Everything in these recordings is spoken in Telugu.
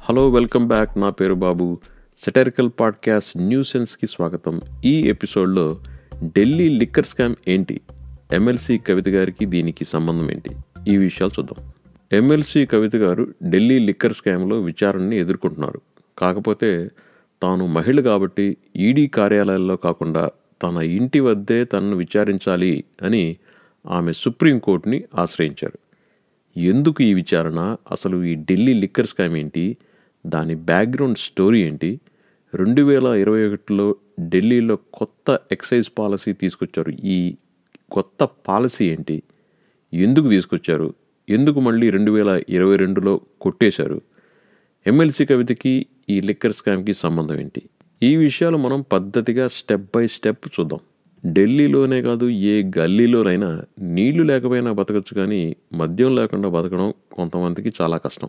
హలో వెల్కమ్ బ్యాక్ నా పేరు బాబు సెటరికల్ పాడ్కాస్ట్ న్యూ సెన్స్కి స్వాగతం ఈ ఎపిసోడ్లో ఢిల్లీ లిక్కర్ స్కామ్ ఏంటి ఎమ్మెల్సీ కవిత గారికి దీనికి సంబంధం ఏంటి ఈ విషయాలు చూద్దాం ఎమ్మెల్సీ కవిత గారు ఢిల్లీ లిక్కర్ స్కామ్లో విచారణని ఎదుర్కొంటున్నారు కాకపోతే తాను మహిళ కాబట్టి ఈడీ కార్యాలయాల్లో కాకుండా తన ఇంటి వద్దే తనను విచారించాలి అని ఆమె సుప్రీంకోర్టుని ఆశ్రయించారు ఎందుకు ఈ విచారణ అసలు ఈ ఢిల్లీ లిక్కర్ స్కామ్ ఏంటి దాని బ్యాక్గ్రౌండ్ స్టోరీ ఏంటి రెండు వేల ఇరవై ఒకటిలో ఢిల్లీలో కొత్త ఎక్సైజ్ పాలసీ తీసుకొచ్చారు ఈ కొత్త పాలసీ ఏంటి ఎందుకు తీసుకొచ్చారు ఎందుకు మళ్ళీ రెండు వేల ఇరవై రెండులో కొట్టేశారు ఎమ్మెల్సీ కవితకి ఈ లిక్కర్ స్కామ్కి సంబంధం ఏంటి ఈ విషయాలు మనం పద్ధతిగా స్టెప్ బై స్టెప్ చూద్దాం ఢిల్లీలోనే కాదు ఏ గల్లీలోనైనా నీళ్లు లేకపోయినా బతకచ్చు కానీ మద్యం లేకుండా బతకడం కొంతమందికి చాలా కష్టం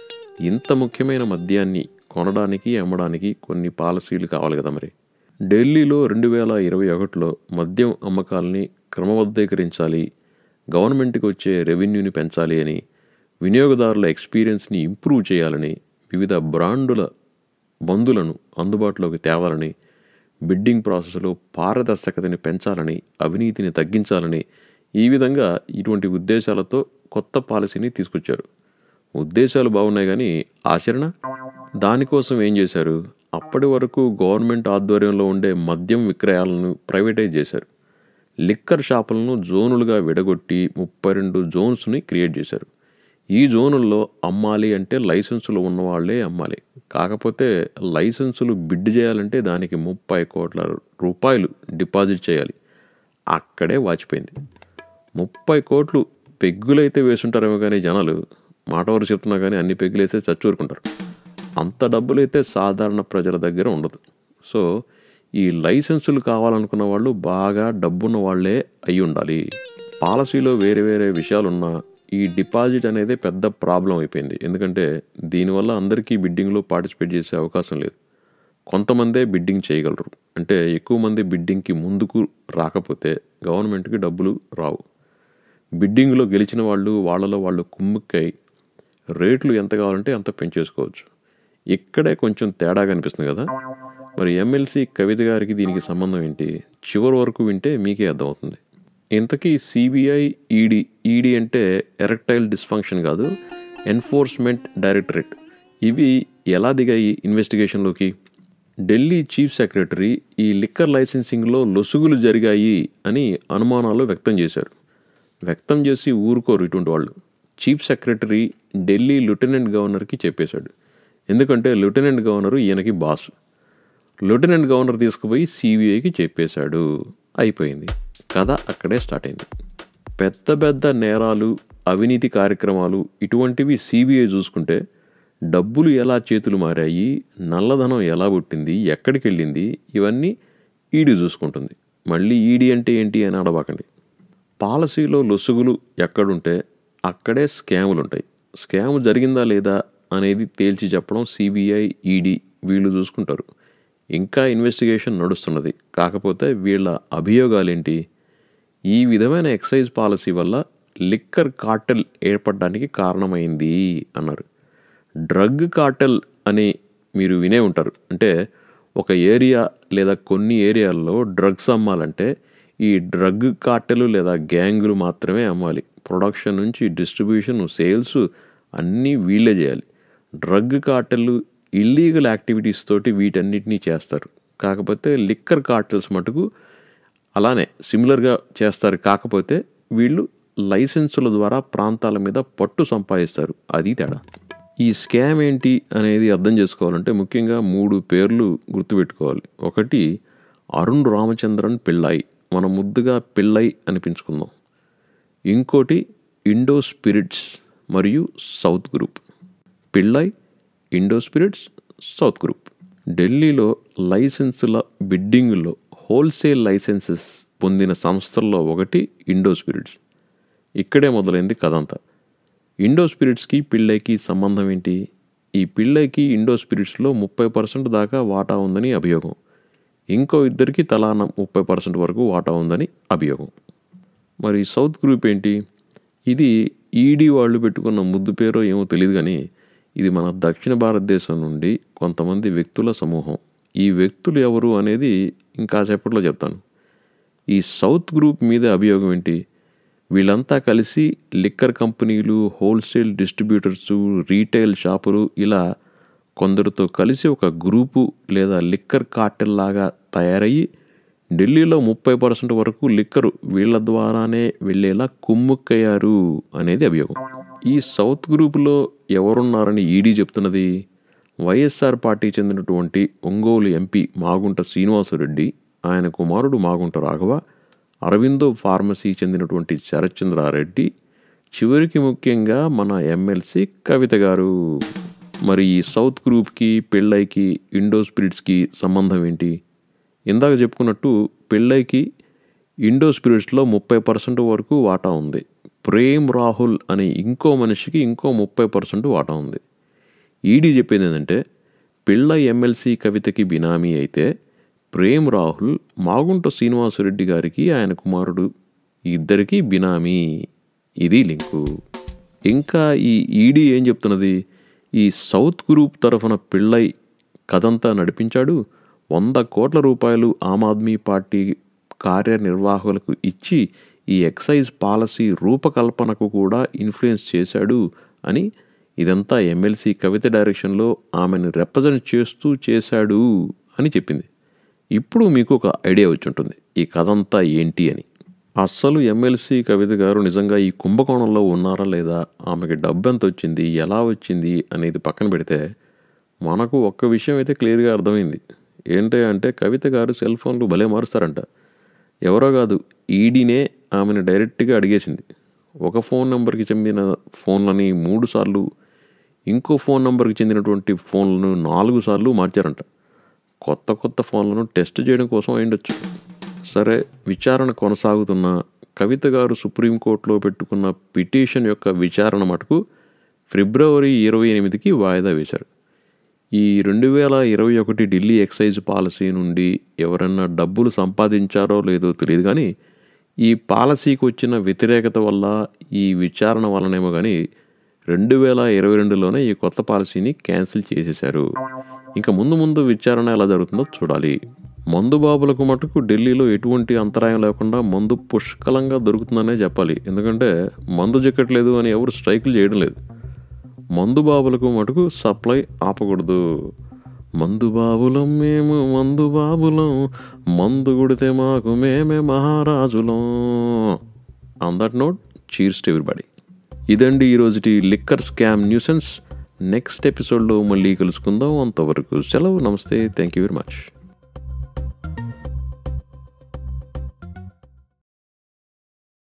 ఇంత ముఖ్యమైన మద్యాన్ని కొనడానికి అమ్మడానికి కొన్ని పాలసీలు కావాలి కదా మరి ఢిల్లీలో రెండు వేల ఇరవై ఒకటిలో మద్యం అమ్మకాలని క్రమబద్ధీకరించాలి గవర్నమెంట్కి వచ్చే రెవెన్యూని పెంచాలి అని వినియోగదారుల ఎక్స్పీరియన్స్ని ఇంప్రూవ్ చేయాలని వివిధ బ్రాండుల మందులను అందుబాటులోకి తేవాలని బిడ్డింగ్ ప్రాసెస్లో పారదర్శకతని పెంచాలని అవినీతిని తగ్గించాలని ఈ విధంగా ఇటువంటి ఉద్దేశాలతో కొత్త పాలసీని తీసుకొచ్చారు ఉద్దేశాలు బాగున్నాయి కానీ ఆచరణ దానికోసం ఏం చేశారు అప్పటి వరకు గవర్నమెంట్ ఆధ్వర్యంలో ఉండే మద్యం విక్రయాలను ప్రైవేటైజ్ చేశారు లిక్కర్ షాపులను జోనులుగా విడగొట్టి ముప్పై రెండు జోన్స్ని క్రియేట్ చేశారు ఈ జోనుల్లో అమ్మాలి అంటే లైసెన్సులు ఉన్నవాళ్లే అమ్మాలి కాకపోతే లైసెన్సులు బిడ్ చేయాలంటే దానికి ముప్పై కోట్ల రూపాయలు డిపాజిట్ చేయాలి అక్కడే వాచిపోయింది ముప్పై కోట్లు పెగ్గులైతే వేసుంటారేమో కానీ జనాలు మాట వరకు చెప్తున్నా కానీ అన్ని పెగ్గులైతే చచ్చూరుకుంటారు అంత డబ్బులైతే సాధారణ ప్రజల దగ్గర ఉండదు సో ఈ లైసెన్సులు కావాలనుకున్న వాళ్ళు బాగా డబ్బున్న వాళ్ళే అయి ఉండాలి పాలసీలో వేరే వేరే విషయాలున్నా ఈ డిపాజిట్ అనేది పెద్ద ప్రాబ్లం అయిపోయింది ఎందుకంటే దీనివల్ల అందరికీ బిడ్డింగ్లో పార్టిసిపేట్ చేసే అవకాశం లేదు కొంతమందే బిడ్డింగ్ చేయగలరు అంటే ఎక్కువ మంది బిడ్డింగ్కి ముందుకు రాకపోతే గవర్నమెంట్కి డబ్బులు రావు బిడ్డింగ్లో గెలిచిన వాళ్ళు వాళ్ళలో వాళ్ళు కుమ్ముక్కై రేట్లు ఎంత కావాలంటే అంత పెంచేసుకోవచ్చు ఇక్కడే కొంచెం తేడా కనిపిస్తుంది కదా మరి ఎమ్మెల్సీ కవిత గారికి దీనికి సంబంధం ఏంటి చివరి వరకు వింటే మీకే అర్థమవుతుంది ఇంతకీ సిబిఐ ఈడీ ఈడీ అంటే ఎరెక్టైల్ డిస్ఫంక్షన్ కాదు ఎన్ఫోర్స్మెంట్ డైరెక్టరేట్ ఇవి ఎలా దిగాయి ఇన్వెస్టిగేషన్లోకి ఢిల్లీ చీఫ్ సెక్రటరీ ఈ లిక్కర్ లైసెన్సింగ్లో లొసుగులు జరిగాయి అని అనుమానాలు వ్యక్తం చేశారు వ్యక్తం చేసి ఊరుకోరు ఇటువంటి వాళ్ళు చీఫ్ సెక్రటరీ ఢిల్లీ లెఫ్టినెంట్ గవర్నర్కి చెప్పేశాడు ఎందుకంటే లెఫ్టినెంట్ గవర్నర్ ఈయనకి బాస్ లెఫ్టినెంట్ గవర్నర్ తీసుకుపోయి సిబిఐకి చెప్పేశాడు అయిపోయింది కథ అక్కడే స్టార్ట్ అయింది పెద్ద పెద్ద నేరాలు అవినీతి కార్యక్రమాలు ఇటువంటివి సిబిఐ చూసుకుంటే డబ్బులు ఎలా చేతులు మారాయి నల్లధనం ఎలా పుట్టింది ఎక్కడికి వెళ్ళింది ఇవన్నీ ఈడీ చూసుకుంటుంది మళ్ళీ ఈడీ అంటే ఏంటి అని అడబాకండి పాలసీలో లొసుగులు ఎక్కడుంటే అక్కడే స్కాములు ఉంటాయి స్కామ్ జరిగిందా లేదా అనేది తేల్చి చెప్పడం సిబిఐ ఈడీ వీళ్ళు చూసుకుంటారు ఇంకా ఇన్వెస్టిగేషన్ నడుస్తున్నది కాకపోతే వీళ్ళ అభియోగాలేంటి ఈ విధమైన ఎక్సైజ్ పాలసీ వల్ల లిక్కర్ కార్టెల్ ఏర్పడడానికి కారణమైంది అన్నారు డ్రగ్ కార్టెల్ అని మీరు వినే ఉంటారు అంటే ఒక ఏరియా లేదా కొన్ని ఏరియాల్లో డ్రగ్స్ అమ్మాలంటే ఈ డ్రగ్ కార్టెలు లేదా గ్యాంగులు మాత్రమే అమ్మాలి ప్రొడక్షన్ నుంచి డిస్ట్రిబ్యూషన్ సేల్స్ అన్నీ వీళ్ళే చేయాలి డ్రగ్ కార్టెల్ ఇల్లీగల్ యాక్టివిటీస్ తోటి వీటన్నిటినీ చేస్తారు కాకపోతే లిక్కర్ కార్టెల్స్ మటుకు అలానే సిమిలర్గా చేస్తారు కాకపోతే వీళ్ళు లైసెన్సుల ద్వారా ప్రాంతాల మీద పట్టు సంపాదిస్తారు అది తేడా ఈ స్కామ్ ఏంటి అనేది అర్థం చేసుకోవాలంటే ముఖ్యంగా మూడు పేర్లు గుర్తుపెట్టుకోవాలి ఒకటి అరుణ్ రామచంద్రన్ పిళ్ళాయి మనం ముద్దుగా పిళ్ళై అనిపించుకుందాం ఇంకోటి ఇండో స్పిరిట్స్ మరియు South group Pillai Indo Spirits South group ఢిల్లీలో లైసెన్సుల బిడ్డింగ్లో హోల్సేల్ లైసెన్సెస్ పొందిన సంస్థల్లో ఒకటి ఇండో స్పిరిట్స్ ఇక్కడే మొదలైంది కథంతా ఇండో స్పిరిట్స్కి పిళ్ళైకి సంబంధం ఏంటి ఈ పిళ్ళైకి ఇండో స్పిరిట్స్లో ముప్పై పర్సెంట్ దాకా వాటా ఉందని అభియోగం ఇంకో ఇద్దరికి తలా ముప్పై పర్సెంట్ వరకు వాటా ఉందని అభియోగం మరి సౌత్ గ్రూప్ ఏంటి ఇది ఈడీ వాళ్ళు పెట్టుకున్న ముద్దు పేరో ఏమో తెలియదు కానీ ఇది మన దక్షిణ భారతదేశం నుండి కొంతమంది వ్యక్తుల సమూహం ఈ వ్యక్తులు ఎవరు అనేది ఇంకా సేపట్లో చెప్తాను ఈ సౌత్ గ్రూప్ మీద అభియోగం ఏంటి వీళ్ళంతా కలిసి లిక్కర్ కంపెనీలు హోల్సేల్ డిస్ట్రిబ్యూటర్స్ రీటైల్ షాపులు ఇలా కొందరితో కలిసి ఒక గ్రూపు లేదా లిక్కర్ కార్టెల్ లాగా తయారయ్యి ఢిల్లీలో ముప్పై పర్సెంట్ వరకు లిక్కరు వీళ్ళ ద్వారానే వెళ్ళేలా కుమ్ముక్కయ్యారు అనేది అభియోగం ఈ సౌత్ గ్రూపులో ఎవరున్నారని ఈడీ చెప్తున్నది వైఎస్ఆర్ పార్టీ చెందినటువంటి ఒంగోలు ఎంపీ మాగుంట శ్రీనివాసరెడ్డి ఆయన కుమారుడు మాగుంట రాఘవ అరవిందో ఫార్మసీ చెందినటువంటి శరత్చంద్రారెడ్డి చివరికి ముఖ్యంగా మన ఎమ్మెల్సీ కవిత గారు మరి ఈ సౌత్ గ్రూప్కి పెళ్ళైకి ఇండో స్పిరిట్స్కి సంబంధం ఏంటి ఇందాక చెప్పుకున్నట్టు పెళ్ళైకి ఇండో స్పిరిట్స్లో ముప్పై పర్సెంట్ వరకు వాటా ఉంది ప్రేమ్ రాహుల్ అనే ఇంకో మనిషికి ఇంకో ముప్పై పర్సెంట్ వాటా ఉంది ఈడీ చెప్పేది ఏంటంటే పిళ్ళ ఎమ్మెల్సీ కవితకి బినామీ అయితే ప్రేమ్ రాహుల్ మాగుంట శ్రీనివాసరెడ్డి గారికి ఆయన కుమారుడు ఈ ఇద్దరికి బినామీ ఇది లింకు ఇంకా ఈ ఈడీ ఏం చెప్తున్నది ఈ సౌత్ గ్రూప్ తరఫున పిళ్ళై కథంతా నడిపించాడు వంద కోట్ల రూపాయలు ఆమ్ ఆద్మీ పార్టీ కార్యనిర్వాహకులకు ఇచ్చి ఈ ఎక్సైజ్ పాలసీ రూపకల్పనకు కూడా ఇన్ఫ్లుయెన్స్ చేశాడు అని ఇదంతా ఎమ్మెల్సీ కవిత డైరెక్షన్లో ఆమెను రిప్రజెంట్ చేస్తూ చేశాడు అని చెప్పింది ఇప్పుడు మీకు ఒక ఐడియా వచ్చి ఉంటుంది ఈ కథ అంతా ఏంటి అని అస్సలు ఎమ్మెల్సీ కవిత గారు నిజంగా ఈ కుంభకోణంలో ఉన్నారా లేదా ఆమెకి డబ్బు ఎంత వచ్చింది ఎలా వచ్చింది అనేది పక్కన పెడితే మనకు ఒక్క విషయం అయితే క్లియర్గా అర్థమైంది ఏంటి అంటే కవిత గారు సెల్ ఫోన్లు భలే మారుస్తారంట ఎవరో కాదు ఈడీనే ఆమెను డైరెక్ట్గా అడిగేసింది ఒక ఫోన్ నెంబర్కి చెందిన ఫోన్లని మూడు సార్లు ఇంకో ఫోన్ నెంబర్కి చెందినటువంటి ఫోన్లను నాలుగు సార్లు మార్చారంట కొత్త కొత్త ఫోన్లను టెస్ట్ చేయడం కోసం అయిండొచ్చు సరే విచారణ కొనసాగుతున్న కవిత గారు సుప్రీంకోర్టులో పెట్టుకున్న పిటిషన్ యొక్క విచారణ మటుకు ఫిబ్రవరి ఇరవై ఎనిమిదికి వాయిదా వేశారు ఈ రెండు వేల ఇరవై ఒకటి ఢిల్లీ ఎక్సైజ్ పాలసీ నుండి ఎవరన్నా డబ్బులు సంపాదించారో లేదో తెలియదు కానీ ఈ పాలసీకి వచ్చిన వ్యతిరేకత వల్ల ఈ విచారణ వలనేమో కానీ రెండు వేల ఇరవై రెండులోనే ఈ కొత్త పాలసీని క్యాన్సిల్ చేసేశారు ఇంకా ముందు ముందు విచారణ ఎలా జరుగుతుందో చూడాలి మందు బాబులకు మటుకు ఢిల్లీలో ఎటువంటి అంతరాయం లేకుండా మందు పుష్కలంగా దొరుకుతుందనే చెప్పాలి ఎందుకంటే మందు చిక్కట్లేదు అని ఎవరు స్ట్రైకులు చేయడం లేదు మందు బాబులకు మటుకు సప్లై ఆపకూడదు మందు బాబులం మేము మందు బాబులం మందు కొడితే మాకు మేమే మహారాజులం on that note cheers to everybody ఇదండి ఈరోజుటి లిక్కర్ స్కామ్ న్యూసెన్స్ నెక్స్ట్ ఎపిసోడ్లో మళ్ళీ కలుసుకుందాం అంతవరకు సెలవు నమస్తే థ్యాంక్ యూ వెరీ మచ్